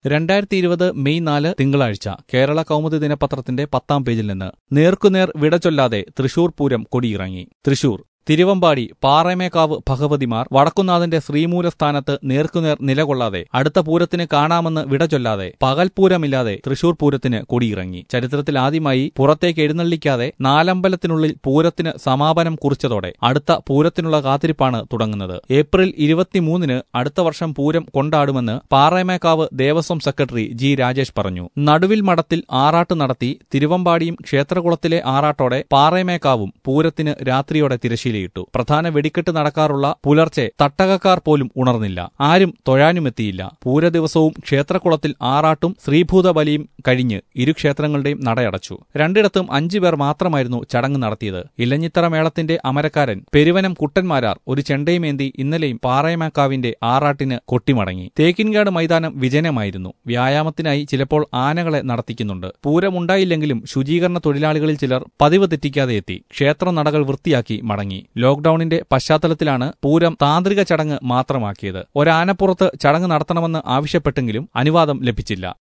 രണ്ടായിരത്തി ഇരുപത് മെയ് നാല് തിങ്കളാഴ്ച കേരള കൗമുദി ദിനപത്രത്തിന്റെ പത്താം പേജിൽ നിന്ന് നേർക്കുനേർ വിട ചൊല്ലാതെ തൃശൂർ പൂരം കൊടിയിറങ്ങി തൃശൂർ തിരുവമ്പാടി പാറമേക്കാവ് ഭഗവതിമാർ വടക്കുന്നാഥന്റെ ശ്രീമൂലസ്ഥാനത്ത് നേർക്കുനേർ നിലകൊള്ളാതെ അടുത്ത പൂരത്തിന് കാണാമെന്ന് വിട ചൊല്ലാതെ പകൽപൂരമില്ലാതെ തൃശൂർ പൂരത്തിന് കൊടിയിറങ്ങി ചരിത്രത്തിൽ ആദ്യമായി പുറത്തേക്ക് എഴുന്നള്ളിക്കാതെ നാലമ്പലത്തിനുള്ളിൽ പൂരത്തിന് സമാപനം കുറിച്ചതോടെ അടുത്ത പൂരത്തിനുള്ള കാത്തിരിപ്പാണ് തുടങ്ങുന്നത് ഏപ്രിൽ ഇരുപത്തിമൂന്നിന് അടുത്ത വർഷം പൂരം കൊണ്ടാടുമെന്ന് പാറമേക്കാവ് ദേവസ്വം സെക്രട്ടറി ജി രാജേഷ് പറഞ്ഞു നടുവിൽ മഠത്തിൽ ആറാട്ട് നടത്തി തിരുവമ്പാടിയും ക്ഷേത്രകുളത്തിലെ ആറാട്ടോടെ പാറമേക്കാവും പൂരത്തിന് രാത്രിയോടെ തിരശ്ശീലയിട്ടു പ്രധാന വെടിക്കെട്ട് നടക്കാറുള്ള പുലർച്ചെ തട്ടകക്കാർ പോലും ഉണർന്നില്ല ആരും തൊഴാനുമെത്തിയില്ല പൂരദിവസവും ക്ഷേത്രകുളത്തിൽ ആറാട്ടും ശ്രീഭൂതബലിയും കഴിഞ്ഞ് ഇരു ക്ഷേത്രങ്ങളുടെയും നടയടച്ചു രണ്ടിടത്തും അഞ്ചു പേർ മാത്രമായിരുന്നു ചടങ്ങ് നടത്തിയത് ഇലഞ്ഞിത്തറ മേളത്തിന്റെ അമരക്കാരൻ പെരുവനം കുട്ടന്മാരാർ ഒരു ചെണ്ടയുമേന്തി ഇന്നലെയും പാറയമേക്കാവിന്റെ ആറാട്ടിന് കൊട്ടിമടങ്ങി തേക്കിൻകാട് മൈതാനം വിജനമായിരുന്നു വ്യായാമത്തിനായി ചിലപ്പോൾ ആനകളെ നടത്തിക്കുന്നുണ്ട് പൂരമുണ്ടായില്ലെങ്കിലും ശുചീകരണ തൊഴിലാളികളിൽ ചിലർ പതിവ് തെറ്റിക്കാതെ എത്തി ക്ഷേത്ര നടകൾ വൃത്തിയാക്കി മടങ്ങി ലോക്ഡൌണിന്റെ പശ്ചാത്തലത്തിലാണ് പൂരം താന്ത്രിക ചടങ്ങ് മാത്രമാക്കിയത് ഒരാനപ്പുറത്ത് ചടങ്ങ് നടത്തണമെന്ന് ആവശ്യപ്പെട്ടെങ്കിലും അനുവാദം ലഭിച്ചില്ല